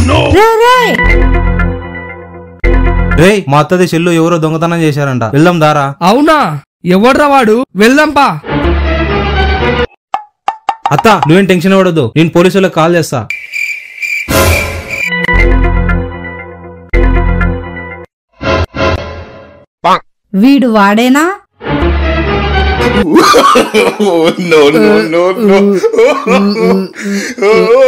రే రే రేయ్ మా అత్తది చెల్లు ఎవరో దొంగతనం చేశారంట వెళ్దాం దారా అవునా ఎవడ్రా వాడు వెళ్దాంపా అత్త నువ్వేం టెన్షన్ పడద్దు నేను పోలీసులకు కాల్ చేస్తా వీడు వాడేనా no, no, no, no.